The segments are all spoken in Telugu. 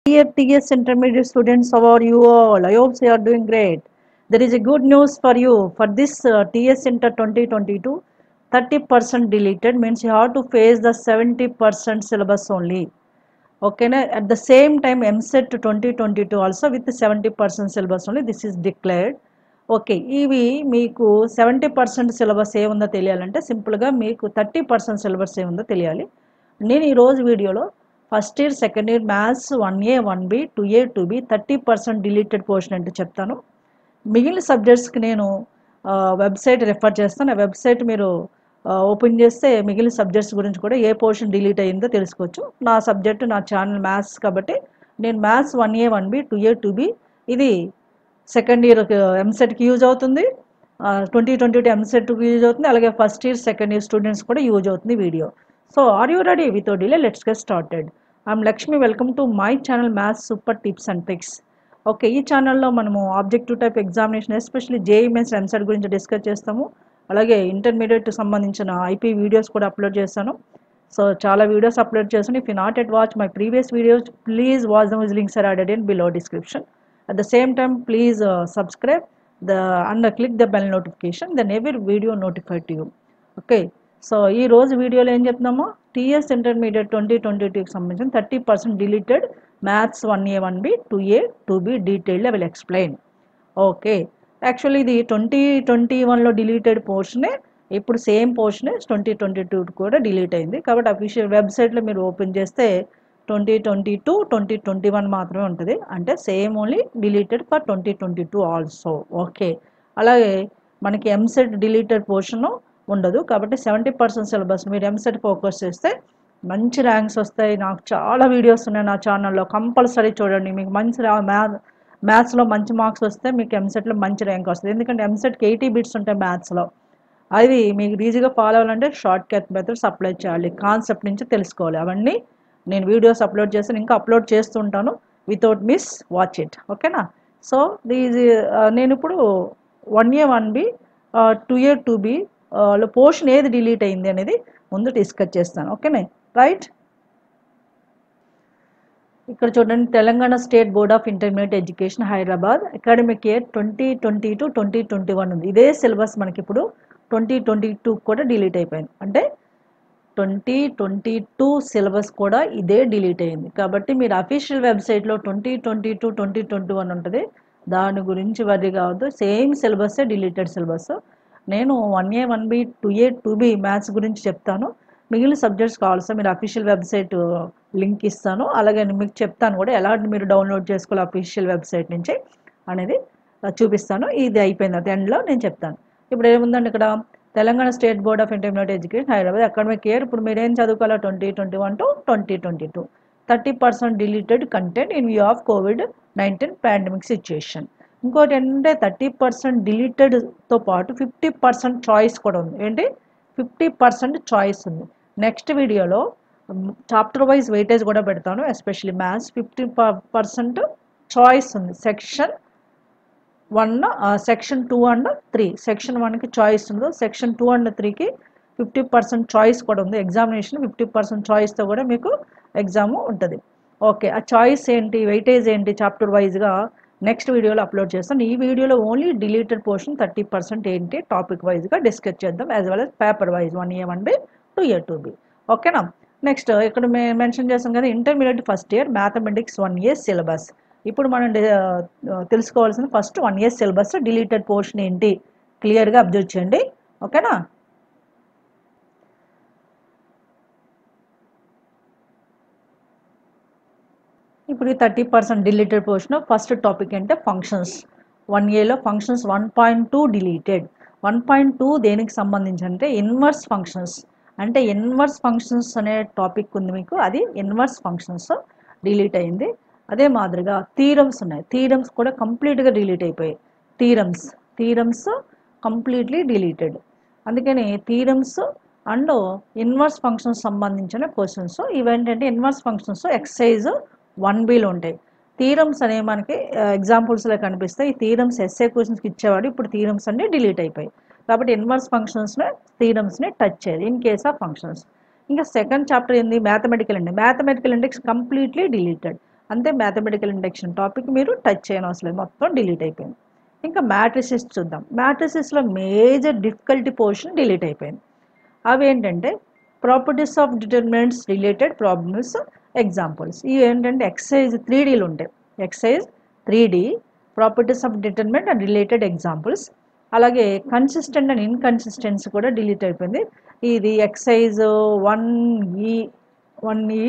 Dear TS intermediate students, how are you all? I hope you are doing great. There is a good news for you. For this uh, TS Inter 2022, 30% deleted means you have to face the 70% syllabus only. Okay, na? at the same time MSET 2022 also with the 70% syllabus only, this is declared. Okay ఇవి మీకు సెవెంటీ పర్సెంట్ సిలబస్ ఏముందో తెలియాలంటే సింపుల్గా మీకు థర్టీ పర్సెంట్ సిలబస్ ఏముందో తెలియాలి నేను ఈరోజు వీడియోలో first year second year maths one A one B two A two B thirty percent deleted portion అంటే చెప్తాను మిగిలిన సబ్జెక్ట్స్కి నేను వెబ్సైట్ రెఫర్ చేస్తాను ఆ వెబ్సైట్ మీరు ఓపెన్ చేస్తే మిగిలిన సబ్జెక్ట్స్ గురించి కూడా ఏ పోర్షన్ డిలీట్ అయ్యిందో తెలుసుకోవచ్చు నా సబ్జెక్ట్ నా ఛానల్ మ్యాథ్స్ కాబట్టి నేను maths one A one B two A two B ఇది సెకండ్ ఇయర్ ఎంసెట్కి యూజ్ అవుతుంది ట్వంటీ ట్వంటీ టూ ఎంసెట్కి యూజ్ అవుతుంది అలాగే first year second year students కూడా యూజ్ అవుతుంది video so are you ready with delay let's get started I'm Lakshmi welcome to my channel maths super tips and tricks okay ఈ ఛానల్లో మనము objective type examination especially JEE mains EAMCET గురించి డిస్కస్ చేస్తాము అలాగే ఇంటర్మీడియట్ సంబంధించిన ఐపీ వీడియోస్ కూడా అప్లోడ్ చేస్తాను సో చాలా వీడియోస్ అప్లోడ్ చేస్తాను if you not at watch my previous videos please watch them links are added in below description at the same time please uh, subscribe the and uh, click the bell notification then every video notified to you okay so ఈ రోజు వీడియోలో ఏం చెప్తున్నామో టీఎస్ ఇంటర్మీడియట్ ట్వంటీ ట్వంటీ టూకి సంబంధించిన thirty percent deleted maths one A one B two A two B detailed I will explain okay actually ఇది ట్వంటీ ట్వంటీ వన్లో డిలీటెడ్ పోర్షనే ఇప్పుడు సేమ్ పోర్షనే ట్వంటీ ట్వంటీ టూ కూడా డిలీట్ అయింది కాబట్టి అఫీషియల్ వెబ్సైట్లో మీరు ఓపెన్ చేస్తే twenty twenty two twenty twenty one మాత్రమే ఉంటుంది అంటే same only deleted for twenty twenty two also okay అలాగే మనకి ఎంసెట్ డిలీటెడ్ పోర్షన్ ఉండదు కాబట్టి సెవెంటీ పర్సెంట్ సిలబస్ మీరు ఎంసెట్ ఫోకస్ చేస్తే మంచి ర్యాంక్స్ వస్తాయి నాకు చాలా వీడియోస్ ఉన్నాయి నా ఛానల్లో కంపల్సరీ చూడండి మీకు మంచి మ్యాథ్ మ్యాథ్స్లో మంచి మార్క్స్ వస్తే మీకు ఎంసెట్లో మంచి ర్యాంక్ వస్తుంది ఎందుకంటే ఎంసెట్కి ఎయిటీ బిట్స్ ఉంటాయి మ్యాథ్స్లో అవి మీకు ఈజీగా ఫాలో అవ్వాలంటే షార్ట్ కట్ మెథడ్స్ అప్లై చేయాలి కాన్సెప్ట్ నుంచి తెలుసుకోవాలి అవన్నీ నేను వీడియోస్ అప్లోడ్ చేస్తాను ఇంకా అప్లోడ్ చేస్తుంటాను వితౌట్ మిస్ వాచ్ ఇట్ ఓకేనా సో దీది నేను ఇప్పుడు one A one B two A two B portion ఏది డిలీట్ అయింది అనేది ముందు డిస్కస్ చేస్తాను ఓకేనే రైట్ ఇక్కడ చూడండి Telangana state board of intermediate education Hyderabad academic year twenty twenty two twenty twenty one ఉంది ఇదే సిలబస్ మనకి ఇప్పుడు ట్వంటీ ట్వంటీ టూ కూడా డిలీట్ అయిపోయింది అంటే ట్వంటీ ట్వంటీ టూ సిలబస్ కూడా ఇదే డిలీట్ అయింది కాబట్టి మీరు అఫీషియల్ వెబ్సైట్లో twenty twenty two twenty twenty one ఉంటుంది దాని గురించి వరి కావద్దు సేమ్ సిలబస్సే డిలీటెడ్ సిలబస్ నేను one A one B two A two B maths గురించి చెప్తాను మిగిలిన సబ్జెక్ట్స్ కావాల్సిన మీరు అఫీషియల్ వెబ్సైట్ లింక్ ఇస్తాను అలాగే మీకు చెప్తాను కూడా ఎలా మీరు డౌన్లోడ్ చేసుకోవాలి అఫీషియల్ వెబ్సైట్ నుంచి అనేది చూపిస్తాను ఇది అయిపోయింది అది ఎండ్లో నేను చెప్తాను ఇప్పుడు ఏముందండి ఇక్కడ Telangana state board of intermediate education Hyderabad academic year ఇప్పుడు మీరు ఏం చదువుకోవాలా twenty twenty one to twenty twenty two thirty percent deleted content in view of Covid nineteen pandemic situation ఇంకోటి ఏంటంటే థర్టీ పర్సెంట్ డిలీటెడ్తో పాటు ఫిఫ్టీ పర్సెంట్ చాయిస్ కూడా ఉంది ఏంటి ఫిఫ్టీ పర్సెంట్ చాయిస్ ఉంది నెక్స్ట్ వీడియోలో చాప్టర్ వైజ్ వెయిటేజ్ కూడా పెడతాను especially maths fifty percent choice ఉంది section one section two and three section వన్కి చాయిస్ ఉండదు సెక్షన్ టూ అండ్ త్రీకి ఫిఫ్టీ పర్సెంట్ చాయిస్ కూడా ఉంది ఎగ్జామినేషన్ ఫిఫ్టీ పర్సెంట్ చాయిస్తో కూడా మీకు ఎగ్జామ్ ఉంటుంది ఓకే ఆ చాయిస్ ఏంటి వెయిటేజ్ ఏంటి చాప్టర్ వైజ్గా నెక్స్ట్ వీడియోలో అప్లోడ్ చేస్తాను ఈ వీడియోలో only deleted portion thirty percent ఏంటి టాపిక్ వైజ్గా డిస్కస్ చేద్దాం as well as paper wise one A one B two A two B ఓకేనా నెక్స్ట్ ఇక్కడ మేము మెన్షన్ చేస్తాం కదా intermediate first year mathematics one year syllabus ఇప్పుడు మనం తెలుసుకోవాల్సిన first one year syllabus deleted portion ఏంటి క్లియర్గా అబ్జర్వ్ చేయండి ఓకేనా ఇప్పుడు ఈ thirty percent deleted portion first topic అంటే ఫంక్షన్స్ వన్ ఏలో functions one point two deleted one point two దేనికి సంబంధించి అంటే ఇన్వర్స్ ఫంక్షన్స్ అంటే ఇన్వర్స్ ఫంక్షన్స్ అనే టాపిక్ ఉంది మీకు అది ఇన్వర్స్ ఫంక్షన్స్ డిలీట్ అయింది అదే మాదిరిగా థీరమ్స్ ఉన్నాయి థీరమ్స్ కూడా కంప్లీట్గా డిలీట్ అయిపోయాయి థీరమ్స్ థీరమ్స్ కంప్లీట్లీ డిలీటెడ్ అందుకని థీరమ్స్ అండ్ ఇన్వర్స్ ఫంక్షన్స్ సంబంధించిన క్వశ్చన్స్ ఇవేంటంటే ఇన్వర్స్ ఫంక్షన్స్ ఎక్సైజ్ వన్ బీలో ఉంటాయి థీరమ్స్ అనేవి మనకి ఎగ్జాంపుల్స్లో కనిపిస్తాయి ఈ థీరమ్స్ ఎస్ఏ క్వశ్చన్స్కి ఇచ్చేవాడు ఇప్పుడు థీరమ్స్ అన్ని డిలీట్ అయిపోయాయి కాబట్టి ఇన్వర్స్ ఫంక్షన్స్ని థీరమ్స్ని టచ్ చేయాలి ఇన్ కేస్ ఆఫ్ ఫంక్షన్స్ ఇంకా సెకండ్ చాప్టర్ ఏంది mathematical index mathematical index completely deleted అంతే మ్యాథమెటికల్ ఇండక్షన్ టాపిక్ మీరు టచ్ చేయని అవసరం లేదు మొత్తం డిలీట్ అయిపోయింది ఇంకా మ్యాట్రిసెస్ చూద్దాం మ్యాట్రిసెస్లో మేజర్ డిఫికల్టీ పోర్షన్ డిలీట్ అయిపోయింది అవి ఏంటంటే properties of determinants related problems examples ఇవి ఏంటంటే ఎక్సైజ్ త్రీ డీలు ఉంటాయి exercise three D properties of determinant and related examples అలాగే కన్సిస్టెంట్ అండ్ ఇన్కన్సిస్టెన్సీ కూడా డిలీట్ అయిపోయింది ఇది exercise one E one E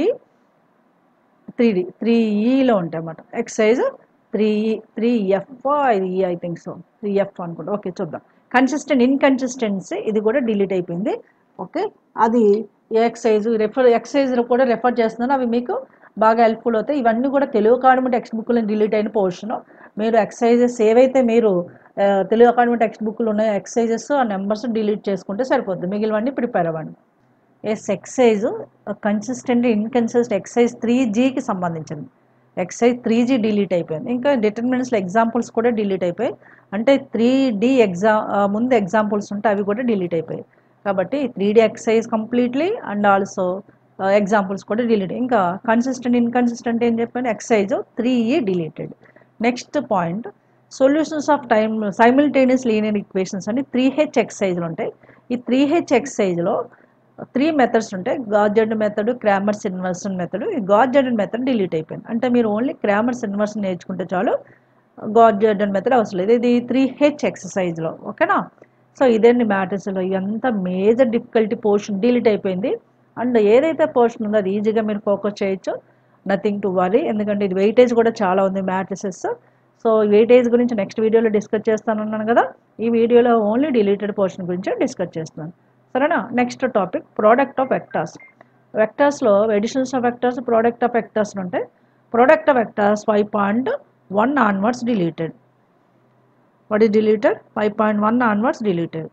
three D three ఈలో ఉంటాయి అన్నమాట ఎక్సైజ్ త్రీ త్రీ ఎఫ్ ఇది ఈ I think so three F అనుకుంటా ఓకే చూద్దాం కన్సిస్టెంట్ ఇన్కన్సిస్టెన్సీ ఇది కూడా డిలీట్ అయిపోయింది ఓకే అది ఎక్సైజ్ రెఫర్ ఎక్సైజ్లో కూడా రెఫర్ చేస్తున్నాను అవి మీకు బాగా హెల్ప్ఫుల్ అవుతాయి ఇవన్నీ కూడా తెలుగు అకాడమీ టెక్స్ట్ బుక్లో డిలీట్ అయిన పోర్షన్ మీరు ఎక్సైజెస్ ఏవైతే మీరు ఆ, తెలుగు అకాడమీ టెక్స్ట్ బుక్లు ఉన్నాయో ఎక్సైజెస్ ఆ నెంబర్స్ డిలీట్ చేసుకుంటే సరిపోద్ది మిగిలినవన్నీ ప్రిపేర్ అవ్వండి yes exercise consistent inconsistent exercise three జీకి సంబంధించింది ఎక్సైజ్ త్రీ జీ డిలీట్ అయిపోయింది ఇంకా డిటర్మినెంట్స్లో ఎగ్జాంపుల్స్ కూడా డిలీట్ అయిపోయాయి అంటే త్రీ డి ఎగ్జా ముందు ఎగ్జాంపుల్స్ ఉంటే అవి కూడా డిలీట్ అయిపోయాయి కాబట్టి three D exercise completely and also examples కూడా డిలీట్ ఇంకా కన్సిస్టెంట్ ఇన్కన్సిస్టెంట్ ఏం చెప్పాను exercise three E deleted next point solutions of time simultaneous linear equations అని త్రీ హెచ్ ఎక్సైజ్లు ఉంటాయి ఈ త్రీ హెచ్ ఎక్సైజ్లో త్రీ మెథడ్స్ ఉంటాయి గార్జెడ్ మెథడ్ క్రామర్స్ ఇన్వర్షన్ మెథడ్ ఈ గార్జెడ్ మెథడ్ డిలీట్ అయిపోయింది అంటే మీరు ఓన్లీ క్రామర్స్ ఇన్వర్షన్ నేర్చుకుంటే చాలు గార్జెడ్ మెథడ్ అవసరం లేదు ఇది త్రీ హెచ్ ఎక్సర్సైజ్లో ఓకేనా సో ఇదేంటి మ్యాటర్స్లో ఇదంతా మేజర్ డిఫికల్టీ పోర్షన్ డిలీట్ అయిపోయింది అండ్ ఏదైతే పోర్షన్ ఉందో అది ఈజీగా మీరు ఫోకస్ చేయొచ్చు నథింగ్ టు వరీ ఎందుకంటే ఇది వెయిటేజ్ కూడా చాలా ఉంది మ్యాట్రిసెస్ సో వెయిటేజ్ గురించి నెక్స్ట్ వీడియోలో డిస్కస్ చేస్తానన్నాను కదా ఈ వీడియోలో ఓన్లీ డిలీటెడ్ పోర్షన్ గురించి డిస్కస్ చేస్తున్నాను సరేనా next topic product of vectors వెక్టార్స్లో additions of vectors product of vectors ఉంటాయి product of vectors five point one onwards deleted what is deleted five point one onwards deleted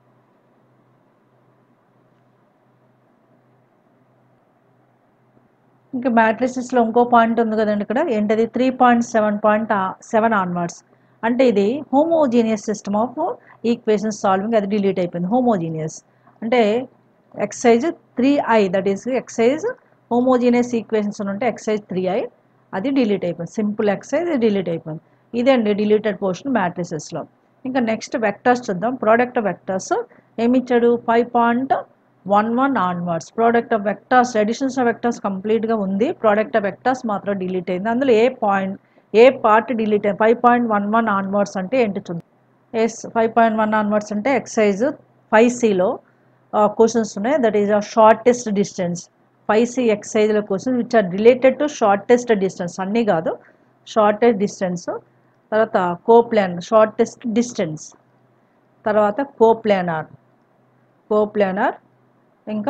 ఇంకా మ్యాట్రిసెస్లో ఇంకో పాయింట్ ఉంది కదండి ఇక్కడ ఏంటది three point seven point seven onwards అంటే ఇది homogeneous system of equations solving అది డిలీట్ అయిపోయింది హోమోజీనియస్ అంటే exercise three I that is exercise homogeneous equations ఉంటే ఎక్సైజ్ త్రీ ఐ అది డిలీట్ అయిపోయింది సింపుల్ ఎక్సైజ్ డిలీట్ అయిపోయింది ఇదండి డిలీటెడ్ పోర్షన్ మ్యాట్రిసెస్లో ఇంకా నెక్స్ట్ వెక్టర్స్ చూద్దాం ప్రోడక్ట్ వెక్టర్స్ ఏమి ఇచ్చాడు five point one one onwards product of vectors additions of vectors కంప్లీట్గా ఉంది ప్రోడక్ట్ ఆఫ్ వెక్టర్స్ మాత్రం డిలీట్ అయింది అందులో ఏ పాయింట్ ఏ పార్ట్ డిలీట్ అయింది five point one one onwards అంటే ఏంటి చూద్దాం yes five point one onwards అంటే ఎక్సైజ్ ఫైవ్ సిలో క్వశ్చన్స్ ఉన్నాయి that is a shortest distance five C ఎక్సైజ్ల questions which are related to shortest distance అన్నీ కాదు షార్టెస్ట్ డిస్టెన్స్ తర్వాత కోప్లాన్ షార్టెస్ట్ డిస్టెన్స్ తర్వాత కోప్లానార్ కోప్లానార్ ఇంకా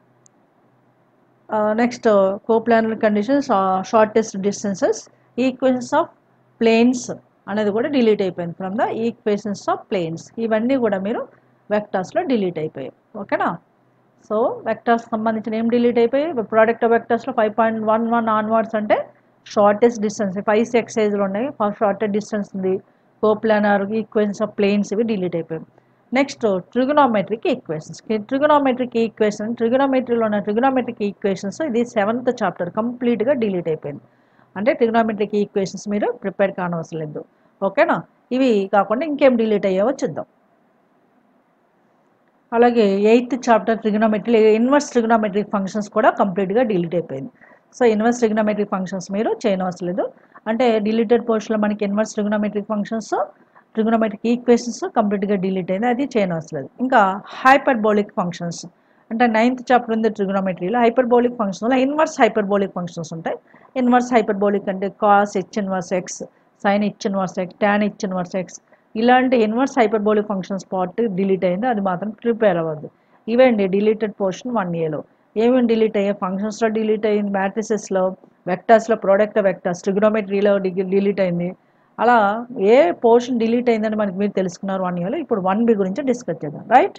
next coplanar conditions shortest distances equations of planes అనేది కూడా డిలీట్ అయిపోయింది from the equations of planes ఇవన్నీ కూడా మీరు వెక్టార్స్లో డిలీట్ అయిపోయాయి ఓకేనా సో వెక్టార్స్ సంబంధించిన ఏం డిలీట్ అయిపోయి ప్రోడక్ట్ వెక్టార్స్లో five point one one onwards అంటే షార్టెస్ట్ డిస్టెన్స్ ఫైవ్ సిక్స్ సైజులు ఉన్నాయి షార్టెస్ట్ డిస్టెన్స్ ఉంది కోప్లానర్ ఈక్వేషన్స్ ఆఫ్ ప్లేన్స్ ఇవి డిలీట్ అయిపోయాయి next trigonometric equations trigonometric equation ట్రిగనోమెట్రీలో ఉన్న ట్రిగనోమెట్రిక్ ఈక్వేషన్స్ ఇది సెవెంత్ చాప్టర్ కంప్లీట్గా డిలీట్ అయిపోయింది అంటే ట్రిగనోమెట్రిక్ ఈక్వేషన్స్ మీరు ప్రిపేర్ కానవసరం లేదు ఓకేనా ఇవి కాకుండా ఇంకేం డిలీట్ అయ్యావో చూద్దాం అలాగే eighth chapter trigonometry inverse trigonometric functions కూడా కంప్లీట్గా డిలీట్ అయిపోయింది సో ఇన్వర్స్ ట్రిగనోమెట్రిక్ ఫంక్షన్స్ మీరు చేయనవసరం లేదు అంటే డిలీటెడ్ పోర్షన్లో మనకి inverse trigonometric functions trigonometric equations కంప్లీట్గా డిలీట్ అయింది అది చేయనవసరం లేదు ఇంకా హైపర్బోలిక్ ఫంక్షన్స్ అంటే నైన్త్ చాప్టర్ ఉంది ట్రిగనోమెట్రీలో హైపర్బోలిక్ ఫంక్షన్లో ఇన్వర్స్ హైపర్బోలిక్ ఫంక్షన్స్ ఉంటాయి ఇన్వర్స్ హైపర్బోలిక్ అంటే cos H inverse x sine H inverse x tan H inverse x ఇలాంటి inverse hyperbolic functions part delete అయింది అది మాత్రం ప్రిపేర్ అవ్వద్దు ఇవండి డిలీటెడ్ పోర్షన్ వన్ ఇయర్లో ఏమేమి డిలీట్ అయ్యాయి ఫంక్షన్స్లో డిలీట్ అయింది మ్యాట్రిసెస్లో వెక్టర్స్లో ప్రోడక్ట్ వెక్టర్స్ ట్రిగ్నోమెట్రీలో డిలీట్ అయింది అలా ఏ పోర్షన్ డిలీట్ అయిందని మనకి మీరు తెలుసుకున్నారు వన్ ఇయర్లో ఇప్పుడు వన్ బి గురించి డిస్కస్ చేద్దాం రైట్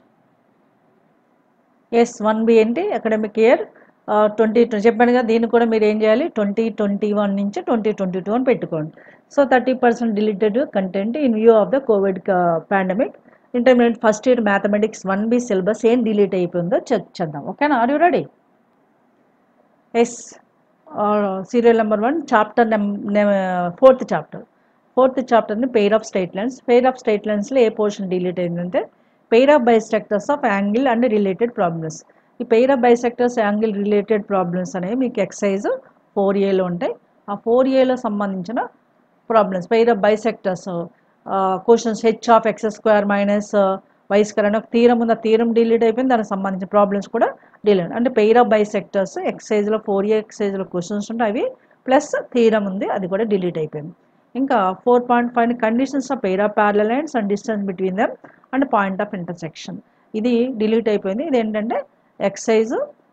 ఎస్ వన్ బి ఏంటి అకాడమిక్ ఇయర్ ట్వంటీ చెప్పాను కదా దీన్ని కూడా మీరు ఏం చేయాలి ట్వంటీ ట్వంటీ వన్ నుంచి ట్వంటీ ట్వంటీ టూ అని పెట్టుకోండి so thirty percent deleted content in view of the Covid pandemic intermediate first year mathematics one B syllabus ఏం డిలీట్ అయిపోయిందో చెక్ చేద్దాం ఓకేనా are you ready yes serial number one chapter fourth chapter fourth చాప్టర్ని pair of straight lines pair of straight లైన్స్లో ఏ పోర్షన్ డిలీట్ అయిందంటే pair of bisectors of angle and related problems ఈ pair of bisectors angle related problems అనేవి మీకు ఎక్సైజ్ ఫోర్ ఏలో ఉంటాయి ఆ ఫోర్ ఏలో సంబంధించిన problems pair of bisectors questions H of x square minus y square అని ఒక తీరం ఉంది ఆ తీరం డిలీట్ అయిపోయింది దానికి సంబంధించిన ప్రాబ్లమ్స్ కూడా డిలీట్ అంటే పెయిర్ ఆఫ్ బైసెక్టర్స్ ఎక్సైజ్లో ఫోర్ ఏ ఎక్సైజ్లో క్వశ్చన్స్ ఉంటాయి అవి ప్లస్ తీరం ఉంది అది కూడా డిలీట్ అయిపోయింది ఇంకా four point five conditions of pair of parallel lines and distance between them and point of intersection ఇది డిలీట్ అయిపోయింది ఇది ఏంటంటే ఎక్సైజ్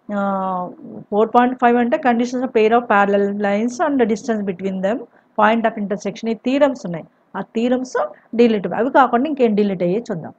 ఫోర్ పాయింట్ ఫైవ్ అంటే conditions of pair of parallel lines and distance between them point of intersection ఈ థీరమ్స్ ఉన్నాయి ఆ థీరమ్స్ డిలీట్ అవి కాకుండా ఇంకేం డిలీట్ అయ్యే చూద్దాం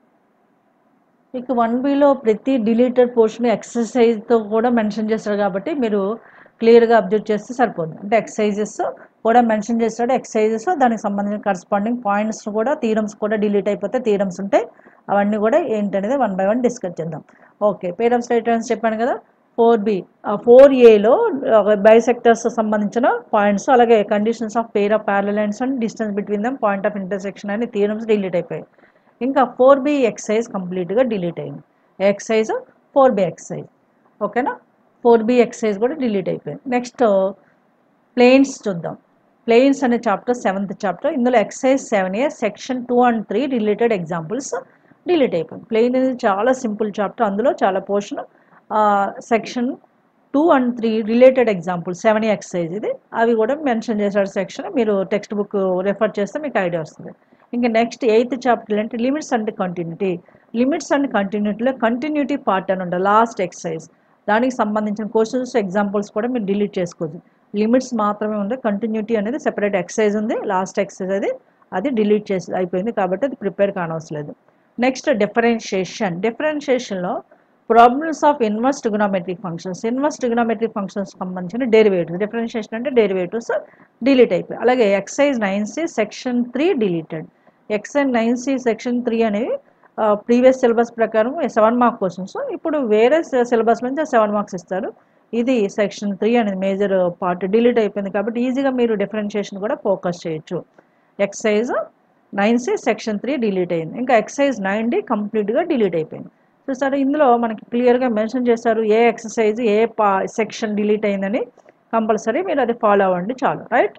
ఇక వన్ బిలో ప్రతి డిలీటెడ్ పోర్షన్ ఎక్సర్సైజ్తో కూడా మెన్షన్ చేస్తారు కాబట్టి మీరు క్లియర్గా అబ్జర్వ్ చేస్తే సరిపోతుంది అంటే ఎక్సర్సైజెస్ కూడా మెన్షన్ చేస్తాడు ఎక్సర్సైజెస్ దానికి సంబంధించిన కరస్పాండింగ్ పాయింట్స్ కూడా థీరమ్స్ కూడా డిలీట్ అయిపోతే థీరమ్స్ ఉంటాయి అవన్నీ కూడా ఏంటనేది వన్ బై వన్ డిస్కస్ చేద్దాం ఓకే పేర్ ఆఫ్ స్టేట్మెంట్స్ చెప్పాను కదా ఫోర్ బి ఫోర్ ఏలో బైసెక్టర్స్ సంబంధించిన పాయింట్స్ అలాగే conditions of pair of parallel lines and distance between them point of intersection అని థీరమ్స్ డిలీట్ అయిపోయాయి ఇంకా ఫోర్ బి ఎక్సైజ్ కంప్లీట్గా డిలీట్ అయింది ఎక్సైజ్ ఫోర్ బి ఎక్సైజ్ ఓకేనా ఫోర్ బి ఎక్సైజ్ కూడా డిలీట్ అయిపోయింది నెక్స్ట్ ప్లేన్స్ చూద్దాం ప్లేన్స్ అనే చాప్టర్ సెవెంత్ చాప్టర్ ఇందులో exercise seven A section two and three related examples delete అయిపోయింది ప్లేన్ అనేది చాలా సింపుల్ చాప్టర్ అందులో చాలా portion section two and three related example seven exercise ఇది అవి కూడా మెన్షన్ చేశాడు సెక్షన్ మీరు టెక్స్ట్ బుక్ రెఫర్ చేస్తే మీకు ఐడియా వస్తుంది ఇంకా నెక్స్ట్ ఎయిత్ చాప్టర్ అంటే limits and continuity limits and కంటిన్యూటీలో కంటిన్యూటీ పార్ట్ అని ఉంటుంది లాస్ట్ ఎక్సైజ్ దానికి సంబంధించిన క్వశ్చన్స్ ఎగ్జాంపుల్స్ కూడా మీరు డిలీట్ చేసుకోవచ్చు లిమిట్స్ మాత్రమే ఉంది కంటిన్యూటీ అనేది సెపరేట్ ఎక్సైజ్ ఉంది లాస్ట్ ఎక్సైజ్ అది అది డిలీట్ చేసి అయిపోయింది కాబట్టి అది ప్రిపేర్ కానవసలేదు నెక్స్ట్ డిఫరెన్షియేషన్ డిఫరెన్షియేషన్లో problems of inverse trigonometric functions inverse trigonometric functions సంబంధించిన డెరివేటివ్స్ డిఫరెన్షియేషన్ అంటే డెరివేటివ్స్ డిలీట్ అయిపోయి అలాగే exercise nine C section three deleted exercise nine C section three అనేవి ప్రీవియస్ సిలబస్ ప్రకారం సెవెన్ మార్క్ క్వశ్చన్స్ ఇప్పుడు వేరే సిలబస్ నుంచి సెవెన్ మార్క్స్ ఇస్తారు ఇది సెక్షన్ త్రీ అనేది మేజర్ పార్ట్ డిలీట్ అయిపోయింది కాబట్టి ఈజీగా మీరు డిఫరెన్షియేషన్ కూడా ఫోకస్ చేయొచ్చు exercise nine C section three delete అయింది ఇంకా ఎక్సైజ్ నైన్ డి కంప్లీట్గా డిలీట్ అయిపోయింది చూసారు ఇందులో మనకి క్లియర్గా మెన్షన్ చేశారు ఏ ఎక్సర్సైజ్ ఏ పా సెక్షన్ డిలీట్ అయిందని కంపల్సరీ మీరు అది ఫాలో అవ్వండి చాలు right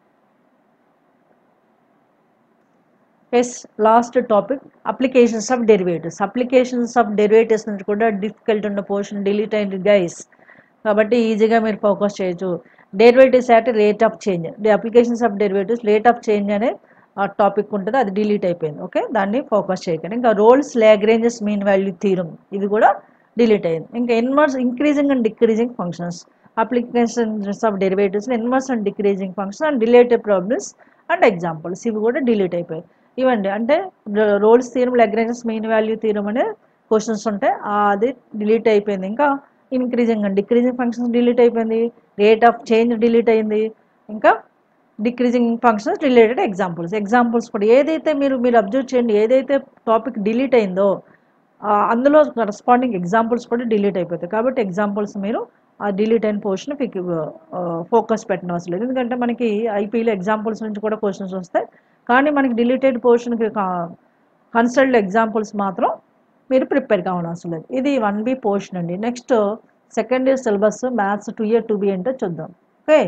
yes last topic applications of derivatives applications of derivatives నుంచి కూడా డిఫికల్ట్ ఉన్న పోర్షన్ డిలీట్ అయింది గైస్ కాబట్టి ఈజీగా మీరు ఫోకస్ చేయొచ్చు డెరివేటివ్స్ అంటే rate of change the applications of derivatives rate of change అనే టాపిక్ ఉంటుంది అది డిలీట్ అయిపోయింది ఓకే దాన్ని ఫోకస్ చేయకండి ఇంకా Rolle's Lagrange's mean value theorem ఇది కూడా డిలీట్ అయింది ఇంకా inverse increasing and decreasing functions applications of derivatives inverse and decreasing function and related problems and examples ఇవి కూడా డిలీట్ అయిపోయాయి ఇవ్వండి అంటే Rolle's theorem Lagrange's mean value theorem అనే క్వశ్చన్స్ ఉంటాయి అది డిలీట్ అయిపోయింది ఇంకా increasing and decreasing functions delete అయిపోయింది రేట్ ఆఫ్ చేంజ్ డిలీట్ అయింది ఇంకా decreasing functions related examples examples కూడా ఏదైతే మీరు మీరు అబ్జర్వ్ చేయండి ఏదైతే టాపిక్ డిలీట్ అయిందో అందులో కరస్పాండింగ్ ఎగ్జాంపుల్స్ కూడా డిలీట్ అయిపోతాయి కాబట్టి ఎగ్జాంపుల్స్ మీరు ఆ డిలీట్ అయిన పోర్షన్ మీకు ఫోకస్ పెట్టిన అవసరం లేదు ఎందుకంటే మనకి ఐపీలో ఎగ్జాంపుల్స్ నుంచి కూడా క్వశ్చన్స్ వస్తాయి కానీ మనకి డిలీటెడ్ పోర్షన్కి కన్సల్ట్ ఎగ్జాంపుల్స్ మాత్రం మీరు ప్రిపేర్ కావనవసరం లేదు ఇది వన్ బి పోర్షన్ అండి next second year syllabus maths two year two B ఏంటో చూద్దాం ఓకే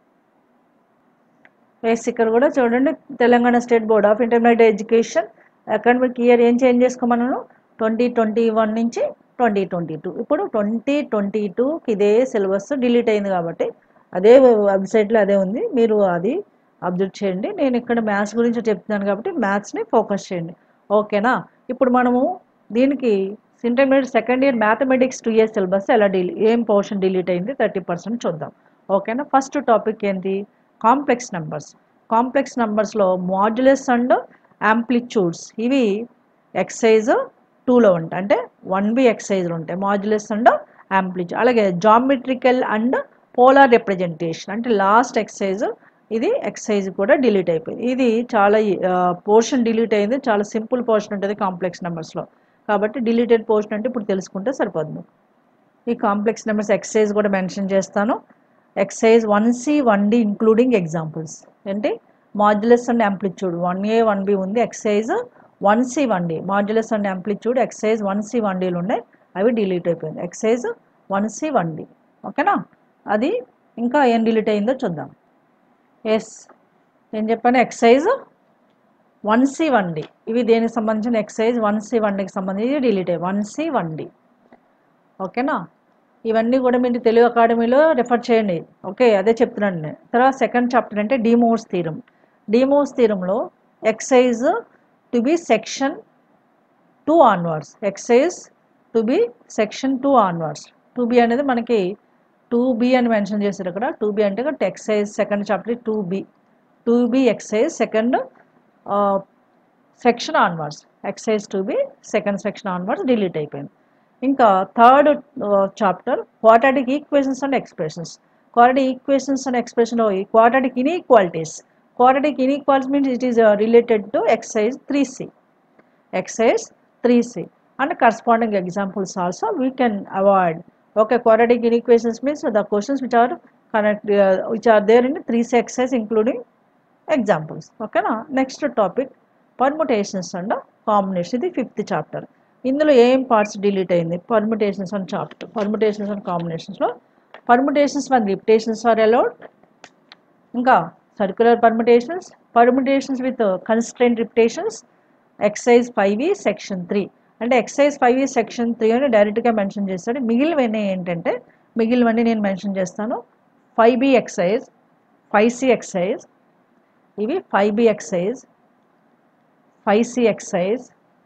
ఎస్ ఇక్కడ కూడా చూడండి Telangana state board of intermediate education academic year ఏం చేంజ్ చేసుకోమన్నాను ట్వంటీ ట్వంటీ వన్ నుంచి ట్వంటీ ట్వంటీ టూ ఇప్పుడు ట్వంటీ ట్వంటీ టూకి ఇదే సిలబస్ డిలీట్ అయింది కాబట్టి అదే వెబ్సైట్లో అదే ఉంది మీరు అది అబ్జర్వ్ చేయండి నేను ఇక్కడ మ్యాథ్స్ గురించి చెప్తున్నాను కాబట్టి మ్యాథ్స్ని ఫోకస్ చేయండి ఓకేనా ఇప్పుడు మనము దీనికి intermediate second year mathematics two year syllabus ఎలా డిలీ ఏం పోర్షన్ డిలీట్ అయింది థర్టీ పర్సెంట్ చూద్దాం ఓకేనా ఫస్ట్ టాపిక్ ఏంటి కాంప్లెక్స్ నెంబర్స్ కాంప్లెక్స్ నెంబర్స్లో మాడ్యులస్ అండ్ యాంప్లిట్యూడ్స్ ఇవి ఎక్సైజ్ టూలో ఉంటాయి అంటే వన్ బి ఎక్సైజ్లు ఉంటాయి మాడ్యులస్ అండ్ యాంప్లిట్యూడ్ అలాగే జామెట్రికల్ అండ్ పోలార్ రిప్రజెంటేషన్ అంటే లాస్ట్ ఎక్సైజ్ ఇది ఎక్సైజ్ కూడా డిలీట్ అయిపోయింది ఇది చాలా పోర్షన్ డిలీట్ అయింది చాలా సింపుల్ పోర్షన్ ఉంటుంది కాంప్లెక్స్ నెంబర్స్లో కాబట్టి డిలీటెడ్ పోర్షన్ అంటే ఇప్పుడు తెలుసుకుంటే సరిపోతుంది ఈ కాంప్లెక్స్ నెంబర్స్ ఎక్సైజ్ కూడా మెన్షన్ చేస్తాను exercise one C one D including examples ఏంటి modulus and amplitude one A one B ఉంది exercise one C one D modulus and amplitude exercise one C one డీలు ఉన్నాయి అవి డిలీట్ అయిపోయింది exercise one C one D ఓకేనా అది ఇంకా ఏం డిలీట్ అయిందో చూద్దాం ఎస్ నేను చెప్పాను exercise one C one D ఇవి దేనికి సంబంధించిన ఎక్సైజ్ వన్ సి వన్ డికి సంబంధించి డిలీట్ అయ్యి వన్ సి వన్ డి ఓకేనా ఇవన్నీ కూడా మీరు తెలుగు అకాడమీలో రెఫర్ చేయండి ఓకే అదే చెప్తున్నాను నేను తర్వాత సెకండ్ చాప్టర్ అంటే డిమోస్ థీరం డిమోస్ థీరంలో exercise two B section two onwards exercise two B section two onwards two B అనేది మనకి టూ బి అని మెన్షన్ చేశారు ఇక్కడ టూ బి అంటే ఇక్కడ exercise second chapter two B two B exercise second section onwards exercise two B second section onwards delete అయిపోయింది ఇంకా third chapter quadratic equations and expressions quadratic equations and expression quadratic inequalities quadratic inequalities means it is related to exercise three C exercise three C and corresponding examples also we can avoid okay quadratic inequations means the questions which are connect which are there in three C exercise including examples ఓకేనా next topic permutations and combination ఇది ఫిఫ్త్ చాప్టర్ ఇందులో ఏం పార్ట్స్ డిలీట్ అయింది permutations and chapter permutations and కాంబినేషన్స్లో permutations and repetitions are allowed ఇంకా circular permutations permutations with constraint repetitions exercise five E section three అంటే exercise five E section three అని డైరెక్ట్గా మెన్షన్ చేస్తాడు మిగిలినవన్నీ ఏంటంటే మిగిలినవన్నీ నేను మెన్షన్ చేస్తాను five B exercise five C exercise ఇవి five B exercise five C exercise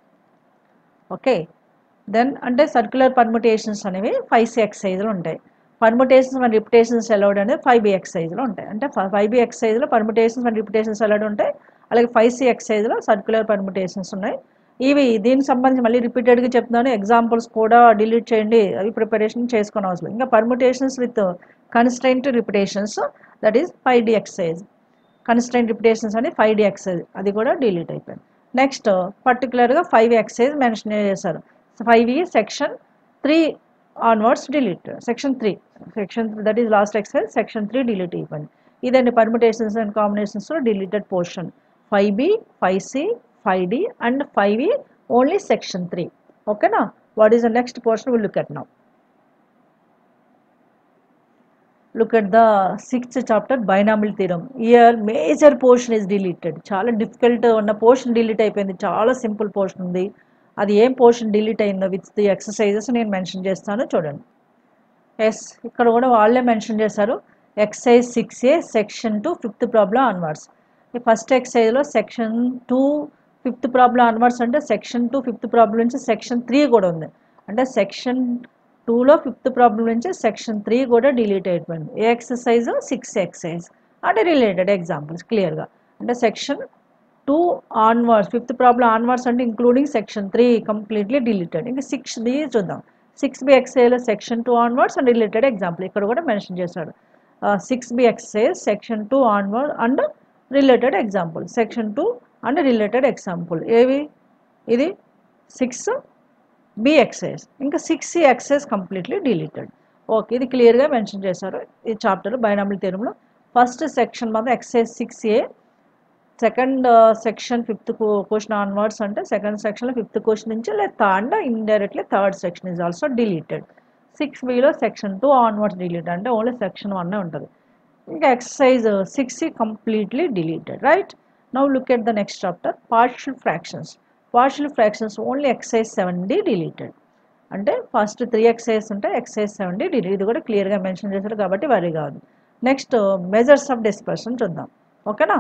okay then అంటే సర్క్యులర్ పర్ముటేషన్స్ అనేవి ఫైవ్ సి ఎక్సైజ్లో ఉంటాయి పర్ముటేషన్స్ అండ్ రిపిటేషన్స్ అలౌడ్ అనేది ఫైవ్ బి ఎక్సైజ్లో ఉంటాయి అంటే ఫైవ్ బి ఎక్సైజ్లో పర్ముటేషన్స్ అండ్ రిపిటేషన్స్ అలౌడ్ ఉంటాయి అలాగే ఫైవ్ సి ఎక్సైజ్లో సర్క్యులర్ పర్ముటేషన్స్ ఉన్నాయి ఇవి దీనికి సంబంధించి మళ్ళీ రిపీటెడ్గా చెప్తున్నాను ఎగ్జాంపుల్స్ కూడా డిలీట్ చేయండి అవి ప్రిపరేషన్ చేసుకునే అవసరం ఇంకా permutations with constant repetitions that is five D exercise constant repetitions అని ఫైవ్ డి ఎక్సైజ్ అది కూడా డిలీట్ అయిపోయింది నెక్స్ట్ పర్టికులర్గా ఫైవ్ ఎక్సైజ్ మెన్షన్ చేశారు five E section three onwards delete section three section that is last exercise section three delete అయిపోయింది ఇదండి పర్ముటేషన్స్ అండ్ కాంబినేషన్స్లో deleted portion five B five C five D and five E only section three ఓకేనా what is the next portion will look at now look at the sixth chapter binomial theorem here major portion is deleted చాలా డిఫికల్ట్ ఉన్న పోర్షన్ డిలీట్ అయిపోయింది చాలా సింపుల్ పోర్షన్ ఉంది అది ఏం పోర్షన్ డిలీట్ అయిందో విత్ ది ఎక్సర్సైజెస్ నేను మెన్షన్ చేస్తాను చూడండి ఎస్ ఇక్కడ కూడా వాళ్ళే మెన్షన్ చేశారు exercise six A section two fifth problem onwards ఈ ఫస్ట్ ఎక్సైజ్లో section two fifth problem onwards అంటే సెక్షన్ టూ ఫిఫ్త్ ప్రాబ్లం నుంచి సెక్షన్ త్రీ కూడా ఉంది అంటే సెక్షన్ టూలో ఫిఫ్త్ ప్రాబ్లం నుంచి సెక్షన్ త్రీ కూడా డిలీట్ అయిపోయింది ఏ ఎక్సర్సైజ్ సిక్స్ ఎక్సైజ్ అంటే రిలేటెడ్ ఎగ్జాంపుల్స్ క్లియర్గా అంటే section two onwards fifth problem onwards అంటే including section three completely deleted ఇంకా సిక్స్ బి చూద్దాం సిక్స్ బి ఎక్సైజ్లో section two onwards and related example ఇక్కడ కూడా మెన్షన్ చేశాడు six B exercise section two onward and related example section two and related example ఏవి ఇది సిక్స్ బి ఎక్సైజ్ ఇంకా six C exercise completely deleted okay ఇది క్లియర్గా మెన్షన్ చేశారు ఈ చాప్టర్ బైనామిల్ తీరంలో ఫస్ట్ సెక్షన్ మాత్రం exercise six A second section fifth question onwards అంటే సెకండ్ సెక్షన్లో ఫిఫ్త్ క్వశ్చన్ నుంచి లేదా third indirectly third section is also deleted six బిలో సెక్షన్ టూ ఆన్వర్డ్స్ డిలీట్ అంటే ఓన్లీ సెక్షన్ వన్ ఉంటుంది ఇంకా exercise six completely deleted right now look at the next chapter partial fractions partial fractions only exercise seven D deleted అంటే ఫస్ట్ త్రీ ఎక్సైజ్ ఉంటే ఎక్సైజ్ సెవెన్ డి డిలీట్ ఇది కూడా క్లియర్గా మెన్షన్ చేశారు కాబట్టి వరి కాదు నెక్స్ట్ మెజర్స్ ఆఫ్ డిస్పర్షన్ చూద్దాం ఓకేనా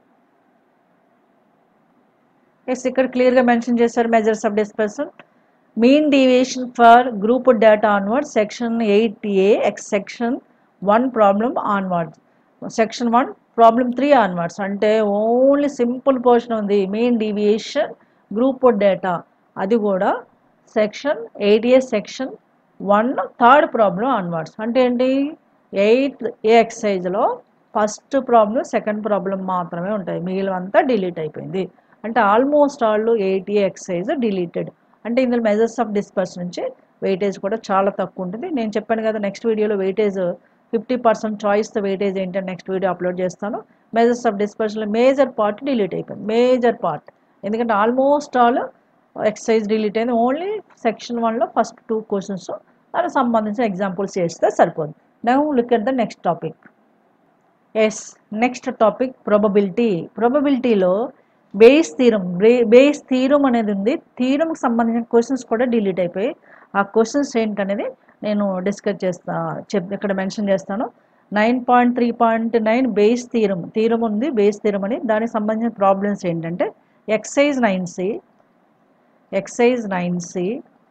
ఎస్ ఇక్కడ క్లియర్గా మెన్షన్ చేశారు measures of dispersion mean deviation for group data onward section eight A ex section one problem onwards section one problem three onwards అంటే ఓన్లీ సింపుల్ పోర్షన్ ఉంది మెయిన్ డీవియేషన్ గ్రూప్ డేటా అది కూడా section eight A section one third problem onwards అంటే ఏంటి ఎయిత్ ఏ ఎక్సైజ్లో ఫస్ట్ ప్రాబ్లం సెకండ్ ప్రాబ్లం మాత్రమే ఉంటాయి మిగిలినంతా డిలీట్ అయిపోయింది అంటే almost all eight A exercise deleted అంటే ఇందులో మెజర్స్ ఆఫ్ డిస్పర్స్ నుంచి వెయిటేజ్ కూడా చాలా తక్కువ ఉంటుంది నేను చెప్పాను కదా నెక్స్ట్ వీడియోలో weightage fifty percent choice weightage ఏంటంటే నెక్స్ట్ వీడియో అప్లోడ్ చేస్తాను measures of dispersion major part delete అయిపోయింది మేజర్ పార్ట్ ఎందుకంటే ఆల్మోస్ట్ ఆల్ ఎక్సర్సైజ్ డిలీట్ అయింది ఓన్లీ సెక్షన్ వన్లో ఫస్ట్ టూ క్వశ్చన్స్ దానికి సంబంధించిన ఎగ్జాంపుల్స్ చేస్తే సరిపోదు now look at the next topic yes next topic probability ప్రొబబిలిటీలో బేస్ థీరం బేస్ థీరం అనేది ఉంది థీరంకి సంబంధించిన క్వశ్చన్స్ కూడా డిలీట్ అయిపోయి ఆ క్వశ్చన్స్ ఏంటనేది నేను డిస్కస్ చేస్తా చెప్ ఇక్కడ మెన్షన్ చేస్తాను nine point three point nine Bayes theorem theorem ఉంది బేస్ థీరం అని దానికి సంబంధించిన ప్రాబ్లమ్స్ ఏంటంటే exercise nine C exercise nine C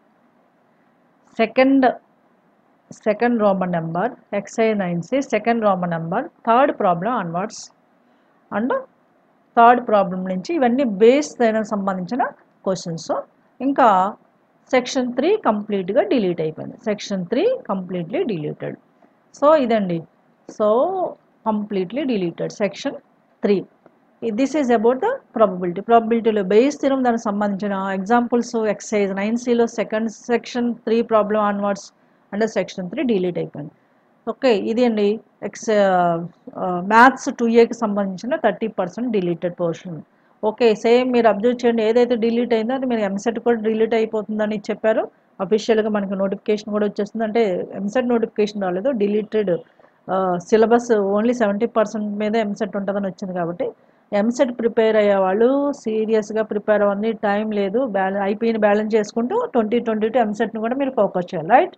second second Roman number exercise nine C second Roman number third problem onwards and third problem నుంచి ఇవన్నీ బేస్ దానికి సంబంధించిన క్వశ్చన్స్ ఇంకా సెక్షన్ త్రీ కంప్లీట్గా డిలీట్ అయిపోయింది section three completely deleted so ఇదండి so completely deleted section three this is about the probability ప్రాబబిలిటీలో Bayes theorem దానికి సంబంధించిన ఎగ్జాంపుల్స్ ఎక్సైజ్ నైన్ సిలో second section three problem onwards and section three delete అయిపోయింది ఓకే ఇది అండి ఎక్స్ మ్యాథ్స్ టూ ఏకి సంబంధించిన thirty percent deleted portion okay same మీరు అబ్జర్వ్ చేయండి ఏదైతే డిలీట్ అయిందో అది మీరు ఎంసెట్ కూడా డిలీట్ అయిపోతుందని చెప్పారు అఫీషియల్గా మనకి నోటిఫికేషన్ కూడా వచ్చేస్తుంది అంటే ఎంసెట్ నోటిఫికేషన్ రాలేదు deleted syllabus only seventy percent మీద ఎంసెట్ ఉంటుందని వచ్చింది కాబట్టి ఎంసెట్ ప్రిపేర్ అయ్యే వాళ్ళు సీరియస్గా ప్రిపేర్ అవ్వని టైం లేదు బ్యాలెన్స్ ఐపీని బ్యాలెన్స్ చేసుకుంటూ ట్వంటీ ట్వంటీ టూ ఎంసెట్ని కూడా మీరు ఫోకస్ చేయాలి right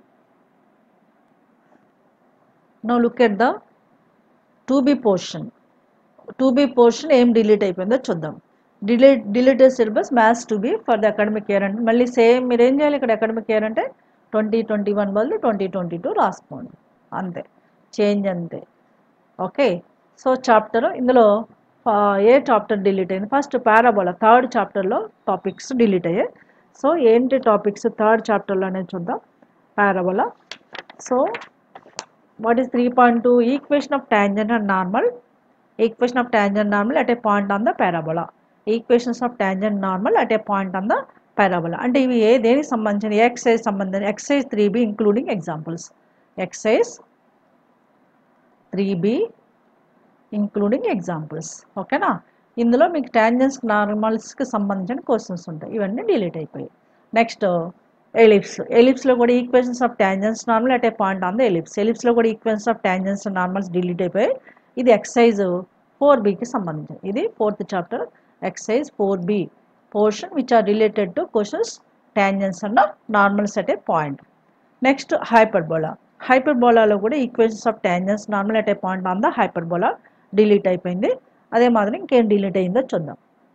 now look at the two B portion two B portion ఏం డిలీట్ అయిపోయిందో చూద్దాం delete deleted syllabus maths two B for the academic year అంటే మళ్ళీ సేమ్ మీరు ఏం చేయాలి ఇక్కడ అకాడమిక్ ఇయర్ అంటే ట్వంటీ ట్వంటీ వన్ బదులు ట్వంటీ ట్వంటీ టూ రాసుకోండి అంతే చేంజ్ అంతే ఓకే సో చాప్టర్ ఇందులో ఆ, ఏ చాప్టర్ డిలీట్ అయింది ఫస్ట్ పారాబోలా థర్డ్ చాప్టర్లో టాపిక్స్ డిలీట్ అయ్యాయి సో ఏంటి టాపిక్స్ థర్డ్ చాప్టర్లో అనేది చూద్దాం parabola so what is 3.2 equation of tangent and normal equation of tangent normal at a point on the parabola equations of tangent normal at a point on the parabola అంటే ఇవి ఏ దేనికి సంబంధించిన ఎక్సైజ్ సంబంధించిన exercise three B including examples exercise three B including examples ఓకేనా ఇందులో మీకు టాంజెన్స్ నార్మల్స్కి సంబంధించిన క్వశ్చన్స్ ఉంటాయి ఇవన్నీ డిలీట్ అయిపోయాయి నెక్స్ట్ ఎలిప్స్ ఎలిప్స్లో కూడా equations of tangents normal at a point on the ellipse ఎలిప్స్లో కూడా equations of tangents normals delete అయిపోయాయి ఇది ఎక్సైజ్ ఫోర్ బికి సంబంధించింది ఇది fourth chapter exercise four B portion which are related to questions tangents and normals at a point next hyperbola హైపర్బోలాలో కూడా equations of tangents normal at a point on the hyperbola delete అయిపోయింది అదే మాదిరి ఇంకేం డిలీట్ అయిందో చూద్దాం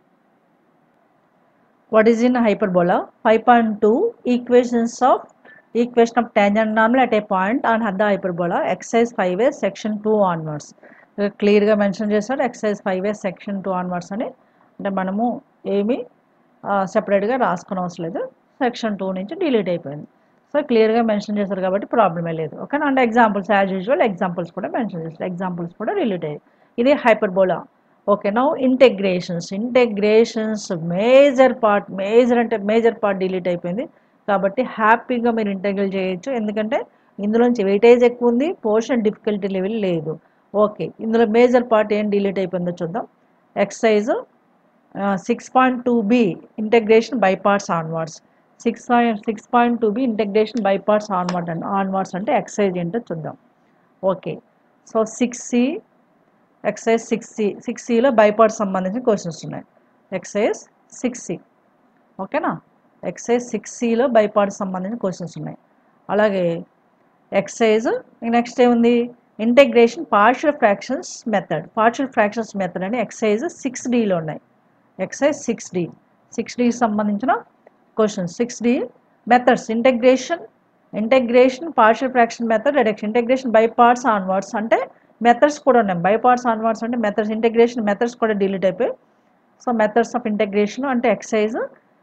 what is in hyperbola 5.2 equations of equation of tangent normal at a point on the hyperbola exercise 5a section 2 onwards క్లియర్గా మెన్షన్ చేశాడు exercise five A section two onwards అని అంటే మనము ఏమి సెపరేట్గా రాసుకుని అవసరం లేదు సెక్షన్ టూ నుంచి డిలీట్ అయిపోయింది సో క్లియర్గా మెన్షన్ చేశారు కాబట్టి ప్రాబ్లమే లేదు okay and examples as usual examples కూడా మెన్షన్ చేశారు ఎగ్జాంపుల్స్ కూడా రిలేట్ అయ్యాయి ఇది hyperbola okay now integrations integrations major part major అంటే మేజర్ పార్ట్ డిలీట్ అయిపోయింది కాబట్టి హ్యాపీగా మీరు ఇంటెగ్రల్ చేయొచ్చు ఎందుకంటే ఇందులోంచి వెయిటేజ్ ఎక్కువ ఉంది పోర్షన్ డిఫికల్టీ లెవెల్ లేదు ఓకే ఇందులో మేజర్ పార్ట్ ఏం డిలీట్ అయిపోయిందో చూద్దాం exercise six point two B integration by parts onwards six six point two B integration by parts onward and onwards అంటే ఎక్సైజ్ ఏంటో చూద్దాం okay so six C exercise six C six సిలో బైపార్ట్ సంబంధించిన క్వశ్చన్స్ ఉన్నాయి ఎక్సైజ్ సిక్స్ సి ఓకేనా ఎక్సైజ్ సిక్స్ సిలో బైపార్ట్ సంబంధించిన క్వశ్చన్స్ ఉన్నాయి అలాగే ఎక్సైజ్ నెక్స్ట్ ఏముంది integration partial fractions method partial fractions method అని ఎక్సైజ్ సిక్స్ డిలో ఉన్నాయి ఎక్సైజ్ సిక్స్ డి సిక్స్ డికి సంబంధించిన questions six D methods integration integration partial fraction method reduction integration by parts onwards అంటే మెథడ్స్ కూడా ఉన్నాయి బై పార్ట్స్ ఆన్వర్డ్స్ అంటే మెథడ్స్ ఇంటెగ్రేషన్ మెథడ్స్ కూడా డిలీట్ అయిపోయి సో మెథడ్స్ ఆఫ్ ఇంటెగ్రేషన్ అంటే ఎక్సైజ్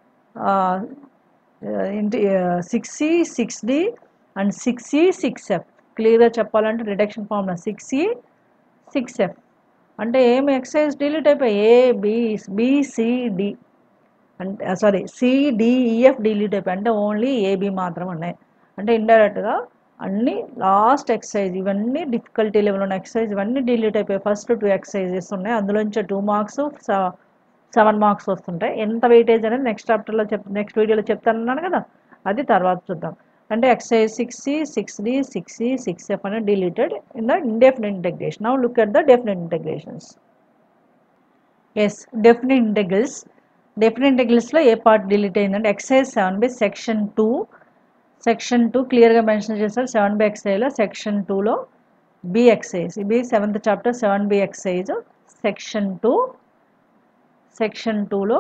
ఇంటి six C six D and six C six F క్లియర్గా చెప్పాలంటే reduction formula six C six F అంటే ఏం ఎక్సైజ్ డిలీట్ అయిపోయి ఏ బి బిసిడి అంటే సారీ సిడిఈఎఫ్ డిలీట్ అయిపోయి అంటే ఓన్లీ ఏబి మాత్రం ఉన్నాయి అంటే ఇండైరెక్ట్గా అన్ని లాస్ట్ ఎక్సర్సైజ్ ఇవన్నీ డిఫికల్టీ లెవెల్ ఉన్న ఎక్సర్సైజ్ ఇవన్నీ డిలీట్ అయిపోయాయి ఫస్ట్ టూ ఎక్సర్సైజెస్ ఉన్నాయి అందులోంచి టూ మార్క్స్ సెవెన్ మార్క్స్ వస్తుంటాయి ఎంత వెయిటేజ్ అనేది నెక్స్ట్ చాప్టర్లో చెప్ నెక్స్ట్ వీడియోలో చెప్తానన్నాను కదా అది తర్వాత చూద్దాం అంటే exercise six C six D six C six F అనేది deleted in the indefinite integration now look at the definite integrations yes definite integrals డెఫినెట్ ఇంటెగ్రల్స్లో ఏ పార్ట్ డిలీట్ అయిందంటే exercise seven by section two section two క్లియర్గా మెన్షన్ చేశారు సెవెన్ బై ఎక్సైజ్లో సెక్షన్ టూలో బి ఎక్సైజ్ ఇది seventh chapter seven B exercise section two section టూలో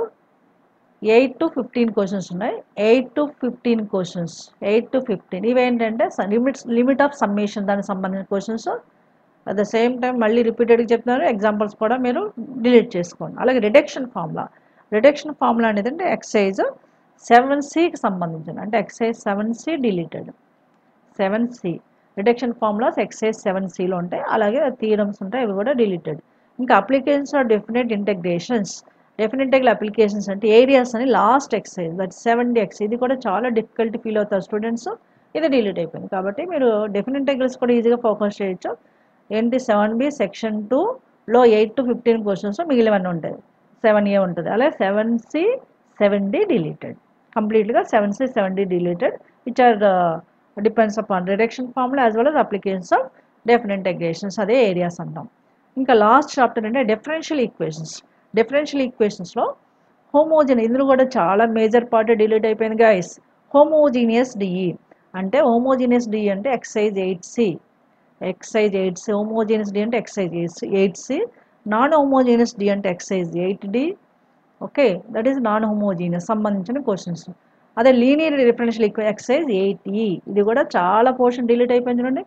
ఎయిట్ టు ఫిఫ్టీన్ క్వశ్చన్స్ ఉన్నాయి eight to fifteen questions eight to fifteen ఇవేంటంటే లిమిట్స్ లిమిట్ ఆఫ్ సమ్మేషన్ దానికి సంబంధించిన questions at the same time మళ్ళీ రిపీటెడ్గా చెప్తున్నారు ఎగ్జాంపుల్స్ కూడా మీరు డిలీట్ చేసుకోండి అలాగే రిడక్షన్ ఫార్ములా రిడక్షన్ ఫార్ములా అనేది అంటే ఎక్సైజ్ సెవెన్ సికి సంబంధించిన అంటే exercise seven C deleted seven C reduction formulas exercise seven సిలో ఉంటాయి అలాగే థియరమ్స్ ఉంటాయి అవి కూడా డిలీటెడ్ ఇంకా applications or definite integrations definite integral applications అంటే ఏరియాస్ అని last exercise that seven X ఇది కూడా చాలా డిఫికల్టీ ఫీల్ అవుతారు స్టూడెంట్స్ ఇది డిలీట్ అయిపోయింది కాబట్టి మీరు డెఫినెట్ ఇంటెగ్రల్స్ కూడా ఈజీగా ఫోకస్ చేయొచ్చు ఏంటి సెవెన్ బి సెక్షన్ టూలో ఎయిట్ టు ఫిఫ్టీన్ క్వశ్చన్స్ మిగిలినవన్నీ ఉంటాయి సెవెన్ ఏ ఉంటుంది అలాగే seven C seven D deleted కంప్లీట్గా seven C seven D deleted which are depends upon reduction formula as well as applications of definite integrations అదే ఏరియాస్ అంటాం ఇంకా లాస్ట్ చాప్టర్ అంటే డిఫరెన్షియల్ ఈక్వేషన్స్ డిఫరెన్షియల్ ఈక్వేషన్స్లో హోమోజిన్ ఇందులో కూడా చాలా మేజర్ పార్ట్ డిలీట్ అయిపోయింది గైస్ హోమోజీనియస్ డిఈ అంటే హోమోజీనియస్ డిఈ అంటే exercise eight C exercise eight C homogeneous D అంటే exercise eight C non homogeneous D అంటే exercise eight D okay that is non homogeneous సంబంధించిన క్వశ్చన్స్ అదే లీనియర్ డిఫరెన్షియల్ ఈక్వే ఎక్సైజ్ ఎయిట్ ఈ ఇది కూడా చాలా పోర్షన్ డిలీట్ అయిపోయింది చూడండి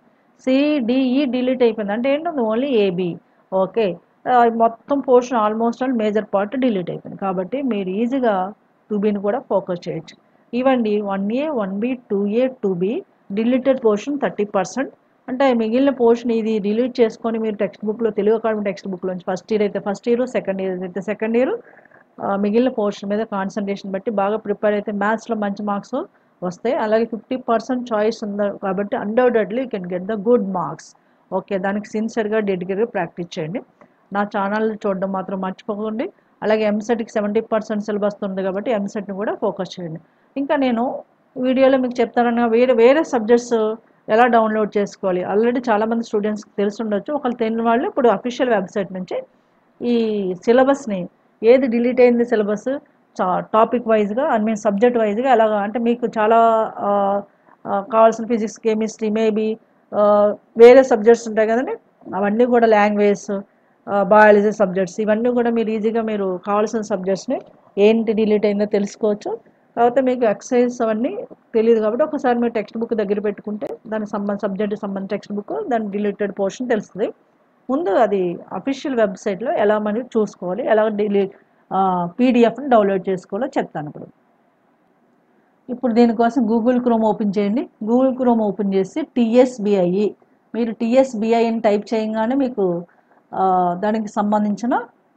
సిడిఈ డిలీట్ అయిపోయింది అంటే ఏంటంది ఓన్లీ ఏబి ఓకే మొత్తం portion almost all major part delete అయిపోయింది కాబట్టి మీరు ఈజీగా టూ బీని కూడా ఫోకస్ చేయొచ్చు ఇవ్వండి one A one B two A two B deleted portion thirty percent అంటే మిగిలిన పోర్షన్ ఇది డిలీట్ చేసుకొని మీరు టెక్స్ట్ బుక్లో తెలుగు అకాడమీ టెక్స్ట్ బుక్లోంచి ఫస్ట్ ఇయర్ అయితే ఫస్ట్ ఇయర్ సెకండ్ ఇయర్ అయితే సెకండ్ ఇయర్ మిగిలిన పోర్షన్ మీద కాన్సన్ట్రేషన్ బట్టి బాగా ప్రిపేర్ అయితే మ్యాథ్స్లో మంచి మార్క్స్ వస్తాయి అలాగే ఫిఫ్టీ పర్సెంట్ చాయిస్ ఉంది కాబట్టి undoubtedly you can get the good marks okay దానికి సిన్సియర్గా డెడికేట్గా ప్రాక్టీస్ చేయండి నా ఛానల్ చూడడం మాత్రం మర్చిపోకండి అలాగే ఎంసెట్కి సెవెంటీ పర్సెంట్ సిలబస్ ఉంది కాబట్టి ఎంసెట్ని కూడా ఫోకస్ చేయండి ఇంకా నేను వీడియోలో మీకు చెప్తానన్నా వేరే వేరే సబ్జెక్ట్స్ ఎలా డౌన్లోడ్ చేసుకోవాలి ఆల్రెడీ చాలామంది స్టూడెంట్స్కి తెలిసి ఉండొచ్చు ఒకళ్ళు తెలియని వాళ్ళు ఇప్పుడు అఫీషియల్ వెబ్సైట్ నుంచి ఈ సిలబస్ని ఏది డిలీట్ అయింది సిలబస్ చా టాపిక్ వైజ్గా ఐ మీన్ సబ్జెక్ట్ వైజ్గా ఎలాగా అంటే మీకు చాలా ఆ, ఆ, కావాల్సిన ఫిజిక్స్ కెమిస్ట్రీ మేబీ వేరే సబ్జెక్ట్స్ ఉంటాయి కదండి అవన్నీ కూడా లాంగ్వేజ్ బయాలజీ సబ్జెక్ట్స్ ఇవన్నీ కూడా మీరు ఈజీగా మీరు కావాల్సిన సబ్జెక్ట్స్ని ఏంటి డిలీట్ అయిందో తెలుసుకోవచ్చు కాకపోతే మీకు ఎక్సైజ్ అవన్నీ తెలియదు కాబట్టి ఒకసారి మీరు టెక్స్ట్ బుక్ దగ్గర పెట్టుకుంటే దానికి సంబంధ సబ్జెక్ట్ సంబంధించిన టెక్స్ట్ బుక్ దాని డిలీటెడ్ పోర్షన్ తెలుస్తుంది ముందు అది అఫీషియల్ వెబ్సైట్లో ఎలా మనం చూసుకోవాలి ఎలా డిలీట్ పీడిఎఫ్ని డౌన్లోడ్ చేసుకోవాలో చెప్తాను ఇప్పుడు ఇప్పుడు దీనికోసం గూగుల్ క్రోమ్ ఓపెన్ చేయండి గూగుల్ క్రోమ్ ఓపెన్ చేసి టిఎస్బిఐ మీరు టిఎస్బిఐ అని టైప్ చేయగానే మీకు ఆ, దానికి సంబంధించిన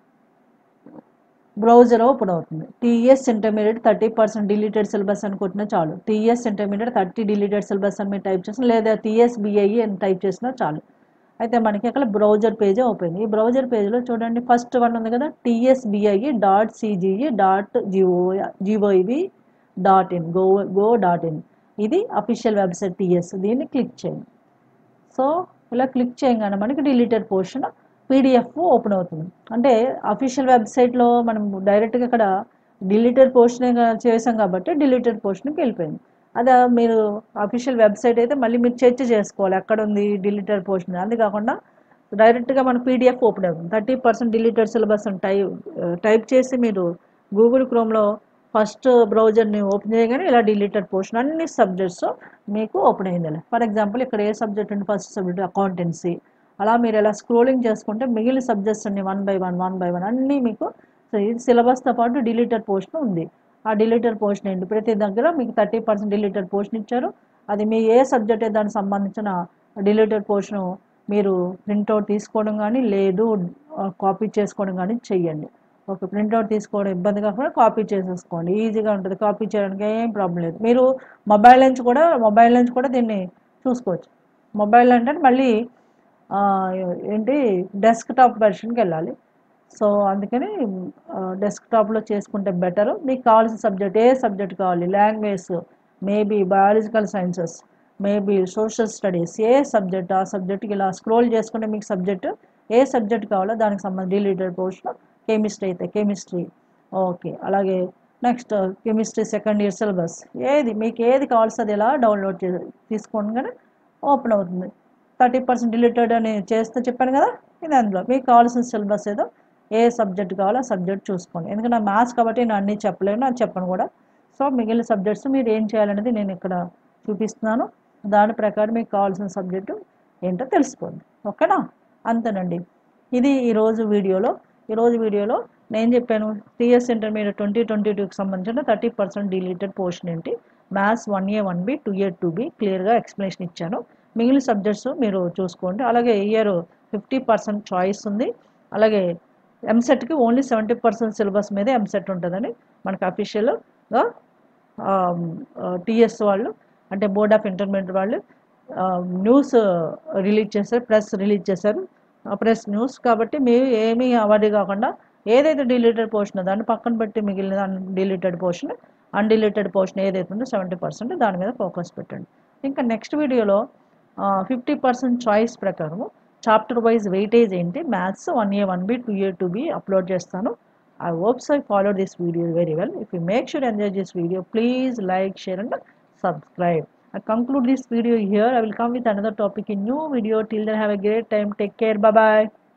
బ్రౌజర్ ఓపెన్ అవుతుంది TS intermediate thirty percent deleted syllabus అని కొట్టినా చాలు TS intermediate thirty deleted syllabus అని మీరు టైప్ చేసిన లేదా టీఎస్బిఐ అని టైప్ చేసినా చాలు అయితే మనకి అక్కడ బ్రౌజర్ పేజ్ ఓపెన్ ఈ బ్రౌజర్ పేజ్లో చూడండి ఫస్ట్ వన్ ఉంది కదా TSBI dot CGE dot GO GOV dot in go go dot in ఇది అఫీషియల్ వెబ్సైట్ టీఎస్ దీన్ని క్లిక్ చేయండి సో ఇలా క్లిక్ చేయగానే మనకి డిలీటెడ్ పోర్షన్ పీడిఎఫ్ ఓపెన్ అవుతుంది అంటే అఫీషియల్ వెబ్సైట్లో మనం డైరెక్ట్గా ఇక్కడ డిలీటెడ్ పోర్షన్ చేసాం కాబట్టి డిలీటెడ్ పోర్షన్కి వెళ్ళిపోయింది అదే మీరు అఫీషియల్ వెబ్సైట్ అయితే మళ్ళీ మీరు చర్చ చేసుకోవాలి ఎక్కడ ఉంది డిలీటెడ్ పోర్షన్ అంతేకాకుండా డైరెక్ట్గా మన పీడిఎఫ్ ఓపెన్ అవుతుంది థర్టీ పర్సెంట్ డిలీటెడ్ సిలబస్ అని టైప్ టైప్ చేసి మీరు గూగుల్ క్రోమ్లో ఫస్ట్ బ్రౌజర్ని ఓపెన్ చేయగానే ఇలా డిలీటెడ్ పోర్షన్ అన్ని సబ్జెక్ట్స్ మీకు ఓపెన్ అయింది ఫర్ ఎగ్జాంపుల్ ఇక్కడ ఏ సబ్జెక్ట్ ఉంది ఫస్ట్ సబ్జెక్ట్ అకౌంటెన్సీ అలా మీరు ఇలా స్క్రోలింగ్ చేసుకుంటే మిగిలిన సబ్జెక్ట్స్ అన్ని one by one one by one అన్నీ మీకు సో ఇది సిలబస్తో పాటు డిలీటెడ్ పోర్షన్ ఉంది ఆ డిలీటెడ్ పోర్షన్ ఏంటి ప్రతి దగ్గర మీకు థర్టీ పర్సెంట్ డిలీటెడ్ పోర్షన్ ఇచ్చారు అది మీ ఏ సబ్జెక్ట్ దానికి సంబంధించిన డిలీటెడ్ పోర్షన్ మీరు ప్రింట్అవుట్ తీసుకోవడం కానీ లేదు కాపీ చేసుకోవడం కానీ చెయ్యండి ఓకే ప్రింట్అవుట్ తీసుకోవడం ఇబ్బంది కాకుండా కాపీ చేసేసుకోండి ఈజీగా ఉంటుంది కాపీ చేయడానికి ఏం ప్రాబ్లం లేదు మీరు మొబైల్ నుంచి కూడా మొబైల్ నుంచి కూడా దీన్ని చూసుకోవచ్చు మొబైల్ అంటే మళ్ళీ ఆ, ఏంటి డెస్క్టాప్ వెర్షన్కి వెళ్ళాలి సో అందుకని డెస్క్టాప్లో చేసుకుంటే బెటర్ మీకు కావాల్సిన సబ్జెక్ట్ ఏ సబ్జెక్ట్ కావాలి language maybe biological sciences maybe social studies ఏ సబ్జెక్ట్ ఆ సబ్జెక్ట్కి ఇలా స్క్రోల్ చేసుకుంటే మీకు సబ్జెక్ట్ ఏ సబ్జెక్ట్ కావాలో దానికి సంబంధించి రిలేటెడ్ పోర్షన్ కెమిస్ట్రీ అయితే కెమిస్ట్రీ ఓకే అలాగే next chemistry second year syllabus ఏది మీకు ఏది కావాల్సి అది ఇలా డౌన్లోడ్ చే తీసుకోగానే ఓపెన్ అవుతుంది థర్టీ పర్సెంట్ డిలీటెడ్ అని చేస్తే చెప్పాను కదా ఇది అందులో మీకు కావాల్సిన సిలబస్ ఏదో ఏ సబ్జెక్ట్ కావాలో ఆ సబ్జెక్ట్ చూసుకోండి ఎందుకంటే నా మ్యాథ్స్ కాబట్టి నేను అన్నీ చెప్పలేను అది చెప్పను కూడా సో మిగిలిన సబ్జెక్ట్స్ మీరు ఏం చేయాలనేది నేను ఇక్కడ చూపిస్తున్నాను దాని ప్రకారం మీకు కావాల్సిన సబ్జెక్టు ఏంటో తెలుసుకోండి ఓకేనా అంతేనండి ఇది ఈరోజు వీడియోలో ఈరోజు వీడియోలో నేను చెప్పాను టీఎస్ ఇంటర్మీడియట్ ట్వంటీ ట్వంటీ టూకి సంబంధించిన థర్టీ పర్సెంట్ డిలీటెడ్ పోర్షన్ ఏంటి maths one A one B two A two B క్లియర్గా ఎక్స్ప్లెనేషన్ ఇచ్చాను మిగిలిన సబ్జెక్ట్స్ మీరు చూసుకోండి అలాగే ఇయర్ ఫిఫ్టీ పర్సెంట్ చాయిస్ ఉంది అలాగే ఎంసెట్కి ఓన్లీ సెవెంటీ పర్సెంట్ సిలబస్ మీదే ఎంసెట్ ఉంటుందని మనకు అఫీషియల్గా టీఎస్ వాళ్ళు అంటే బోర్డ్ ఆఫ్ ఇంటర్మీడియట్ వాళ్ళు న్యూస్ రిలీజ్ చేశారు ప్రెస్ రిలీజ్ చేశారు ప్రెస్ న్యూస్ కాబట్టి మీరు ఏమీ అవధి కాకుండా ఏదైతే డిలీటెడ్ పోర్షన్ దాన్ని పక్కన పెట్టి మిగిలిన డిలీటెడ్ పోర్షన్ అన్డిలీటెడ్ పోర్షన్ ఏదైతే ఉందో సెవెంటీ పర్సెంట్ దాని మీద ఫోకస్ పెట్టండి ఇంకా నెక్స్ట్ వీడియోలో ఫిఫ్టీ పర్సెంట్ చాయిస్ ప్రకారము చాప్టర్ వైజ్ వెయిటేజ్ ఏంటి maths one A one B two A two B upload చేస్తాను I hopes I follow this video very well if you make sure enjoy this video please like share and subscribe. I conclude this video here. I will come with another topic in new video. Till then, have a great time. Take care. Bye bye.